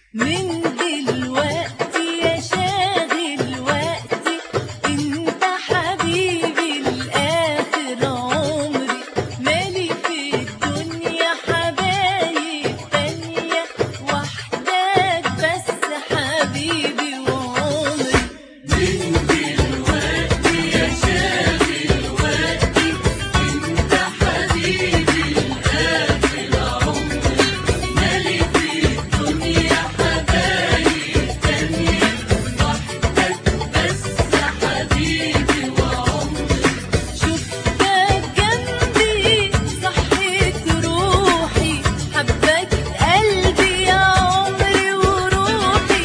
من دلوقتي يا شاغل وقتي انت حبيبي لاخر عمري مالي في الدنيا حبايب تانية وحدك بس حبيبي وعمري من دلوقتي يا شاغل وقتي انت حبيبي لاخر عمري مالي في الدنيا حبايب تانية وحدك بس حبيبي وعمري شفتك جنبي صحيت روحي حبك قلبي يا عمري وروحي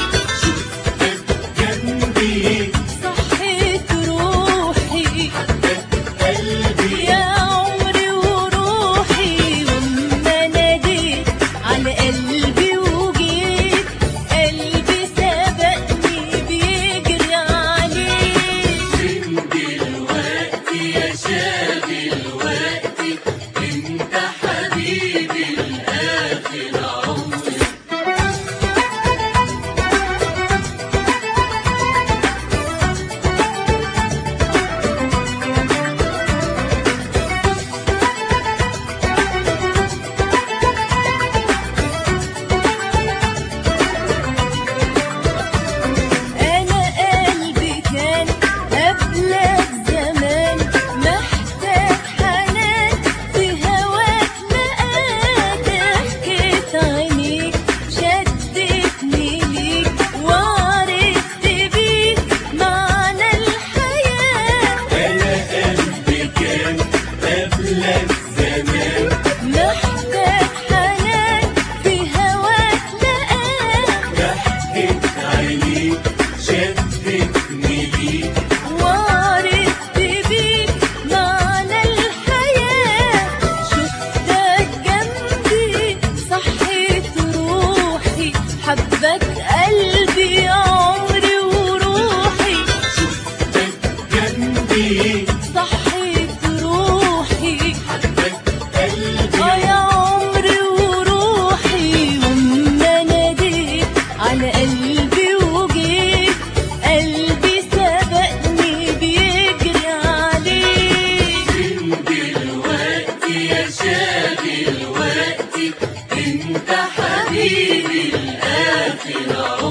جنبي صحيت روحي قلبي يا عمري وروحي وما ناديت على قلبي وجيت قلبي سبقني بيجري عليك من دلوقتي يا شاغل وقتي انت حبيبي لاخر عمري أنا قلبي كان قبلك زمان محتاج حنان في هواك لقاك ضحكت عينيك شدتني ليك وعرفت بيك معنى الحياة انا قلبي كان قبلك زمان محتاج حنان في هواك لقاك ضحكت عليك شدتني ليك وعرفت بيك معنى الحياة شفتك جنبي صحيت روحي حبك قلبي يا عمري وروحي شفتك جنبي صحيت روحي حبك قلبي اه يا عمري وروحي وما ناديت على قلبي وجيت قلبي سبقني بيجري عليك من دلوقتي يا شاغل وقتي انت حبيبي لاخر